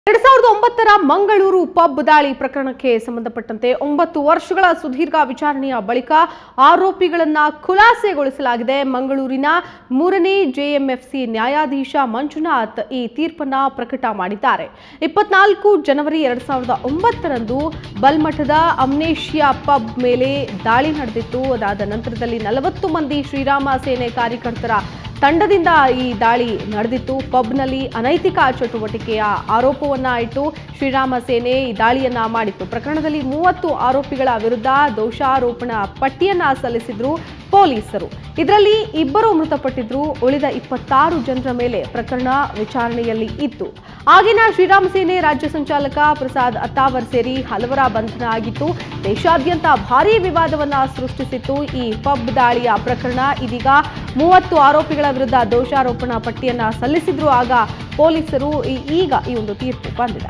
ಎರಡ್ ಸಾವಿರದ ಒಂಬತ್ತರ ಮಂಗಳೂರು ಪಬ್ ದಾಳಿ ಪ್ರಕರಣಕ್ಕೆ ಸಂಬಂಧಪಟ್ಟಂತೆ ಒಂಬತ್ತು ವರ್ಷಗಳ ಸುದೀರ್ಘ ವಿಚಾರಣೆಯ ಬಳಿಕ ಆರೋಪಿಗಳನ್ನ ಖುಲಾಸೆಗೊಳಿಸಲಾಗಿದೆ ಮಂಗಳೂರಿನ ಮೂರನೇ ಜೆಎಂಎಫ್ಸಿ ನ್ಯಾಯಾಧೀಶ ಮಂಜುನಾಥ್ ಈ ತೀರ್ಪನ್ನ ಪ್ರಕಟ ಮಾಡಿದ್ದಾರೆ ಇಪ್ಪತ್ನಾಲ್ಕು ಜನವರಿ ಎರಡ್ ಸಾವಿರದ ಒಂಬತ್ತರಂದು ಬಲ್ಮಠದ ಅಮ್ನೇಷಿಯಾ ಪಬ್ ಮೇಲೆ ದಾಳಿ ನಡೆದಿತ್ತು ಅದಾದ ನಂತರದಲ್ಲಿ ನಲವತ್ತು ಮಂದಿ ಶ್ರೀರಾಮ ಸೇನೆ ಕಾರ್ಯಕರ್ತರ ತಂಡದಿಂದ ಈ ದಾಳಿ ನಡೆದಿತ್ತು ಪಬ್ನಲ್ಲಿ ಅನೈತಿಕ ಚಟುವಟಿಕೆಯ ಆರೋಪವನ್ನ ಇಟ್ಟು ಶ್ರೀರಾಮ ಸೇನೆ ಈ ದಾಳಿಯನ್ನ ಮಾಡಿತ್ತು ಪ್ರಕರಣದಲ್ಲಿ ಮೂವತ್ತು ಆರೋಪಿಗಳ ವಿರುದ್ಧ ದೋಷಾರೋಪಣಾ ಪಟ್ಟಿಯನ್ನ ಸಲ್ಲಿಸಿದ್ರು ಪೊಲೀಸರು ಇದರಲ್ಲಿ ಇಬ್ಬರು ಮೃತಪಟ್ಟಿದ್ರು ಉಳಿದ ಇಪ್ಪತ್ತಾರು ಜನರ ಮೇಲೆ ಪ್ರಕರಣ ವಿಚಾರಣೆಯಲ್ಲಿ ಇತ್ತು ಆಗಿನ ಶ್ರೀರಾಮ ಸೇನೆ ರಾಜ್ಯ ಸಂಚಾಲಕ ಪ್ರಸಾದ್ ಅತ್ತಾವರ್ ಸೇರಿ ಹಲವರ ಬಂಧನ ಆಗಿತ್ತು ದೇಶಾದ್ಯಂತ ಭಾರೀ ವಿವಾದವನ್ನ ಸೃಷ್ಟಿಸಿತ್ತು ಈ ಪಬ್ ದಾಳಿಯ ಪ್ರಕರಣ ಇದೀಗ ಮೂವತ್ತು ಆರೋಪಿಗಳ ವಿರುದ್ಧ ದೋಷಾರೋಪಣಾ ಪಟ್ಟಿಯನ್ನ ಸಲ್ಲಿಸಿದ್ರು ಆಗ ಪೊಲೀಸರು ಈ- ಈಗ ಈ ಒಂದು ತೀರ್ಪು ಬಂದಿದೆ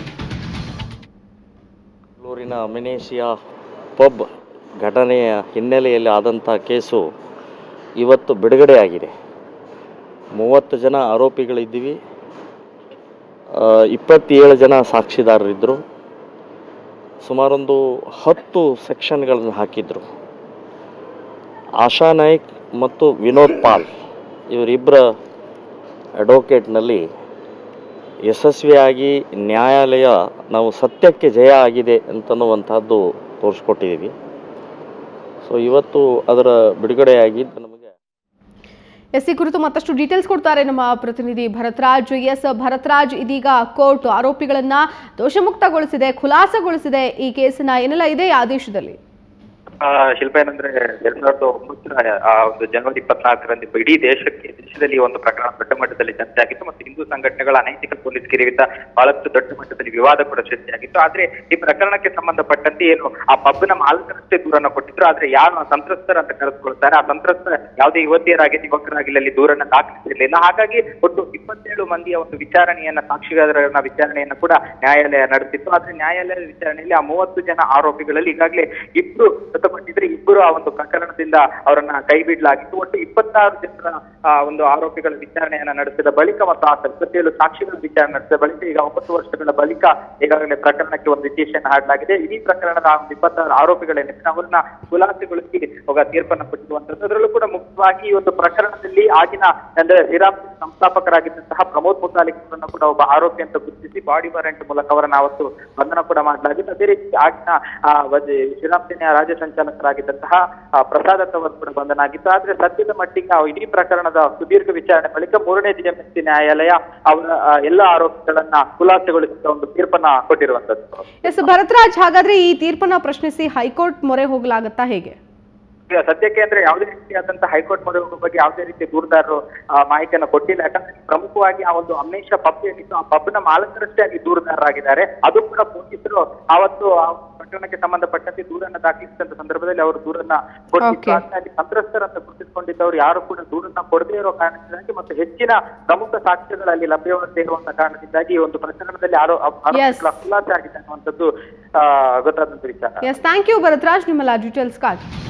ಬೆಂಗಳೂರಿನ ಅಮಿನೇಷಿಯಾ ಪಬ್ ಘಟನೆಯ ಹಿನ್ನೆಲೆಯಲ್ಲಿ ಆದಂಥ ಕೇಸು ಇವತ್ತು ಬಿಡುಗಡೆಯಾಗಿದೆ ಮೂವತ್ತು ಜನ ಆರೋಪಿಗಳಿದ್ದೀವಿ ಆ, ಇಪ್ಪತ್ತೇಳು ಜನ ಸಾಕ್ಷಿದಾರರಿದ್ದರು ಸುಮಾರೊಂದು ಹತ್ತು ಸೆಕ್ಷನ್ಗಳನ್ನು ಹಾಕಿದ್ರು ಆಶಾ ನಾಯ್ಕ್ ಮತ್ತು ವಿನೋದ್ ಪಾಲ್ ಇವರಿಬ್ಬರ ಅಡ್ವೊಕೇಟ್ನಲ್ಲಿ ಯಶಸ್ವಿಯಾಗಿ ನ್ಯಾಯಾಲಯ ನಾವು ಸತ್ಯಕ್ಕೆ ಜಯ ಆಗಿದೆ ಅಂತನ್ನುವಂಥದ್ದು ತೋರಿಸ್ಕೊಟ್ಟಿದ್ದೀವಿ ಸೊ ಇವತ್ತು ಅದರ ಬಿಡುಗಡೆಯಾಗಿದ್ದು ನಮಗೆ ಎಸ್ ಈ ಕುರಿತು ಮತ್ತಷ್ಟು ಡೀಟೇಲ್ಸ್ ಕೊಡ್ತಾರೆ ನಮ್ಮ ಪ್ರತಿನಿಧಿ ಭರತ್ರಾಜ್ ಎಸ್ ಭರತ್ರಾಜ್ ಇದೀಗ ಕೋರ್ಟ್ ಆರೋಪಿಗಳನ್ನ ದೋಷಮುಕ್ತಗೊಳಿಸಿದೆ ಖುಲಾಸೆಗೊಳಿಸಿದೆ ಈ ಕೇಸಿನ ಏನೆಲ್ಲ ಇದೆ ಈ ಆದೇಶದಲ್ಲಿ ಆ, ಶಿಲ್ಪ ಏನಂದ್ರೆ ಎರಡ್ ಸಾವಿರದ ಒಂಬತ್ತರ ಆ ಒಂದು ಜನವರಿ ಇಪ್ಪತ್ನಾಲ್ಕರಂದು ಇಡೀ ದೇಶಕ್ಕೆ ದೇಶದಲ್ಲಿ ಈ ಒಂದು ಪ್ರಕರಣ ದೊಡ್ಡ ಮಟ್ಟದಲ್ಲಿ ಚರ್ಚೆ ಆಗಿತ್ತು ಮತ್ತು ಹಿಂದೂ ಸಂಘಟನೆಗಳ ಅನೈತಿಕ ಪೊಲೀಸ್ ಕಿರಿವಿತ ಬಹಳಷ್ಟು ದೊಡ್ಡ ಮಟ್ಟದಲ್ಲಿ ವಿವಾದ ಕೂಡ ಸೃಷ್ಟಿಯಾಗಿತ್ತು ಆದ್ರೆ ಈ ಪ್ರಕರಣಕ್ಕೆ ಸಂಬಂಧಪಟ್ಟಂತೆ ಏನು ಆ ಪಬ್ನ ಮಾಲಕರಷ್ಟೇ ದೂರನ್ನ ಕೊಟ್ಟಿದ್ರು ಆದ್ರೆ ಯಾರು ಆ ಸಂತ್ರಸ್ತರ ಅಂತ ಕರೆಸ್ಕೊಳ್ತಾರೆ ಆ ಸಂತ್ರಸ್ತರ ಯಾವುದೇ ಯುವತಿಯರಾಗಿ ಯುವಕರಾಗಿಲ್ಲ ಅಲ್ಲಿ ದೂರನ್ನ ದಾಖಲಿಸಿರ್ಲಿಲ್ಲ ಹಾಗಾಗಿ ಒಟ್ಟು ಇಪ್ಪತ್ತೇಳು ಮಂದಿಯ ಒಂದು ವಿಚಾರಣೆಯನ್ನ ಸಾಕ್ಷಿಗಾರರನ್ನ ವಿಚಾರಣೆಯನ್ನ ಕೂಡ ನ್ಯಾಯಾಲಯ ನಡೆಸಿತ್ತು ಆದ್ರೆ ನ್ಯಾಯಾಲಯದ ವಿಚಾರಣೆಯಲ್ಲಿ ಆ ಮೂವತ್ತು ಜನ ಆರೋಪಿಗಳಲ್ಲಿ ಈಗಾಗಲೇ ಇಬ್ರು ಮೃತಪಟ್ಟಿದ್ರೆ ಇಬ್ಬರು ಆ ಒಂದು ಪ್ರಕರಣದಿಂದ ಅವರನ್ನ ಕೈ ಬಿಡಲಾಗಿತ್ತು ಒಟ್ಟು ಇಪ್ಪತ್ತಾರು ಜನರ ಆ ಒಂದು ಆರೋಪಿಗಳ ವಿಚಾರಣೆಯನ್ನ ನಡೆಸಿದ ಬಳಿಕ ಮತ್ತು ಆ ಇಪ್ಪತ್ತೇಳು ಸಾಕ್ಷಿಗಳ ವಿಚಾರಣೆ ನಡೆಸಿದ ಬಳಿಕ ಈಗ ಒಂಬತ್ತು ವರ್ಷಗಳ ಬಳಿಕ ಈಗಾಗಲೇ ಪ್ರಕರಣಕ್ಕೆ ಒಂದು ವಿಶೇಷನ ಹಾಡಲಾಗಿದೆ ಇಡೀ ಪ್ರಕರಣದ ಆ ಒಂದು ಇಪ್ಪತ್ತಾರು ಆರೋಪಿಗಳೇನಿದ್ರೆ ಅವರನ್ನ ಖುಲಾಸೆಗೊಳಿಸಿ ಹೋಗ ತೀರ್ಪನ್ನು ಕೊಟ್ಟಿರುವಂತದ್ದು ಅದರಲ್ಲೂ ಕೂಡ ಮುಖ್ಯವಾಗಿ ಈ ಒಂದು ಪ್ರಕರಣದಲ್ಲಿ ಆಗಿನ ಅಂದ್ರೆ ಶ್ರೀರಾಮ್ ಸಂಸ್ಥಾಪಕರಾಗಿದ್ದಂತಹ ಪ್ರಮೋದ್ ಮುತಾಲಿಕ್ ಅವರನ್ನ ಕೂಡ ಒಬ್ಬ ಆರೋಪಿ ಅಂತ ಗುರುತಿಸಿ ಬಾಡಿ ವಾರೆಂಟ್ ಮೂಲಕ ಅವರನ್ನ ಅವತ್ತು ಬಂಧನ ಕೂಡ ಮಾಡಲಾಗಿತ್ತು ಅದೇ ರೀತಿ ಆಗಿನ ಆ, ವಜ- ಶ್ರೀರಾಮ್ ಸೇನೆಯ ರಾಜ್ಯ ಸಂಚಾಲಕರಾಗಿದ್ದಂತಹ ಆ, ಪ್ರಸಾದ್ ದತ್ ಅವರು ಕೂಡ ಬಂಧನ ಆಗಿತ್ತು ಆದ್ರೆ ಸದ್ಯದ ಮಟ್ಟಿಗೆ ಆ ಇಡೀ ಪ್ರಕರಣದ ಸುದೀರ್ಘ ವಿಚಾರಣೆ ಬಳಿಕ ಮೂರನೇ ಜಿಎಂಎಸ್ಸಿ ನ್ಯಾಯಾಲಯ ಅವರ ಆ, ಎಲ್ಲ ಆರೋಪಿಗಳನ್ನ ಖುಲಾಸೆಗೊಳಿಸಿದ ಒಂದು ತೀರ್ಪನ್ನ ಕೊಟ್ಟಿರುವಂತದ್ದು ಎಸ್ ಭರತ್ರಾಜ್ ಹಾಗಾದ್ರೆ ಈ ತೀರ್ಪನ್ನ ಪ್ರಶ್ನಿಸಿ ಹೈಕೋರ್ಟ್ ಮೊರೆ ಹೋಗಲಾಗತ್ತಾ ಹೇಗೆ ಈಗ ಸದ್ಯಕ್ಕೆ ಅಂದ್ರೆ ಯಾವುದೇ ರೀತಿಯಾದಂತಹ ಹೈಕೋರ್ಟ್ ಮೊರೆ ಹೋಗೋ ಬಗ್ಗೆ ಯಾವುದೇ ರೀತಿ ದೂರದಾರರು ಆ, ಮಾಹಿತಿಯನ್ನು ಕೊಟ್ಟಿಲ್ಲ ಯಾಕಂದ್ರೆ ಪ್ರಮುಖವಾಗಿ ಆ ಒಂದು ಅಮ್ನೇಶ ಪಬ್ ಏನಿತ್ತು ಆ ಪಬ್ನ ಮಾಲಕರಷ್ಟೇ ಅಲ್ಲಿ ದೂರದಾರರಾಗಿದ್ದಾರೆ ಅದು ಕೂಡ ಪೊಲೀಸರು ಅವತ್ತು ಆ ಪ್ರಕರಣಕ್ಕೆ ಸಂಬಂಧಪಟ್ಟಂತೆ ದೂರನ್ನ ದಾಖಲಿಸಿದಂತ ಸಂದರ್ಭದಲ್ಲಿ ಅವರು ದೂರನ್ನ ಕೊಟ್ಟಿದ್ರು Okay. ಆದ್ರೆ ಅಲ್ಲಿ ಸಂತ್ರಸ್ತರಂತ ಗುರುತಿಸಿಕೊಂಡಿದ್ದವರು ಯಾರು ಕೂಡ ದೂರನ್ನ ಕೊಡದೇ ಇರೋ ಕಾರಣದಿಂದಾಗಿ ಮತ್ತು ಹೆಚ್ಚಿನ ಪ್ರಮುಖ ಸಾಕ್ಷ್ಯಗಳು ಅಲ್ಲಿ ಲಭ್ಯವಾಗದೇ ಇರುವಂತ ಕಾರಣದಿಂದಾಗಿ ಈ ಒಂದು ಪ್ರಕರಣದಲ್ಲಿ ಆರೋ ಆರೋಪಿಗಳ ಖುಲಾಸೆ ಆಗಿದೆ ಅನ್ನುವಂಥದ್ದು ಆ, ಗೊತ್ತಾದಂತ ವಿಚಾರ ಎಸ್ ಥ್ಯಾಂಕ್ ಯು ಭರತ್ರಾಜ್ ನಿಮ್ಮೆಲ್ಲ ಡೀಟೇಲ್ಸ್ಗಾಗಿ